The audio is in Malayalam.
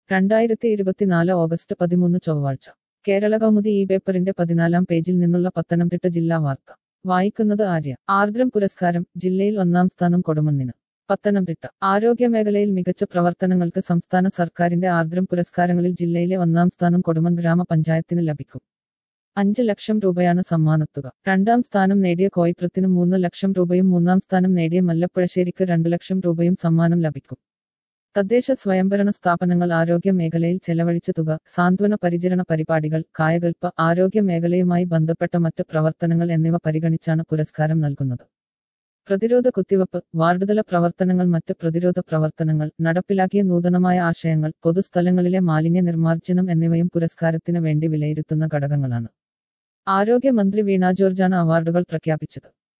രണ്ടായിരത്തി ഇരുപത്തിനാല് ഓഗസ്റ്റ് പതിമൂന്ന് ചൊവ്വാഴ്ച കേരള കൗമുദി ഈ പേപ്പറിന്റെ പതിനാലാം പേജിൽ നിന്നുള്ള പത്തനംതിട്ട ജില്ലാ വാർത്ത വായിക്കുന്നത് ആര്യ ആർദ്രം പുരസ്കാരം ജില്ലയിൽ ഒന്നാം സ്ഥാനം കൊടുമണ്ണിന് പത്തനംതിട്ട ആരോഗ്യമേഖലയിൽ മികച്ച പ്രവർത്തനങ്ങൾക്ക് സംസ്ഥാന സർക്കാരിന്റെ ആർദ്രം പുരസ്കാരങ്ങളിൽ ജില്ലയിലെ ഒന്നാം സ്ഥാനം കൊടുമൺ ഗ്രാമപഞ്ചായത്തിന് ലഭിക്കും അഞ്ച് ലക്ഷം രൂപയാണ് സമ്മാനത്തുക രണ്ടാം സ്ഥാനം നേടിയ കോയിപ്രത്തിന് മൂന്ന് ലക്ഷം രൂപയും മൂന്നാം സ്ഥാനം നേടിയ മല്ലപ്പുഴശ്ശേരിക്ക് രണ്ടു ലക്ഷം രൂപയും സമ്മാനം ലഭിക്കും തദ്ദേശ സ്വയംഭരണ സ്ഥാപനങ്ങൾ ആരോഗ്യ മേഖലയിൽ ചെലവഴിച്ച തുക സാന്ത്വന പരിചരണ പരിപാടികൾ കായകൽപ്പ ആരോഗ്യ മേഖലയുമായി ബന്ധപ്പെട്ട മറ്റ് പ്രവർത്തനങ്ങൾ എന്നിവ പരിഗണിച്ചാണ് പുരസ്കാരം നൽകുന്നത് പ്രതിരോധ കുത്തിവയ്പ് വാർഡുതല പ്രവർത്തനങ്ങൾ മറ്റ് പ്രതിരോധ പ്രവർത്തനങ്ങൾ നടപ്പിലാക്കിയ നൂതനമായ ആശയങ്ങൾ പൊതുസ്ഥലങ്ങളിലെ മാലിന്യ നിർമ്മാർജ്ജനം എന്നിവയും പുരസ്കാരത്തിന് വേണ്ടി വിലയിരുത്തുന്ന ഘടകങ്ങളാണ് ആരോഗ്യമന്ത്രി വീണ ജോർജാണ് അവാർഡുകൾ പ്രഖ്യാപിച്ചത്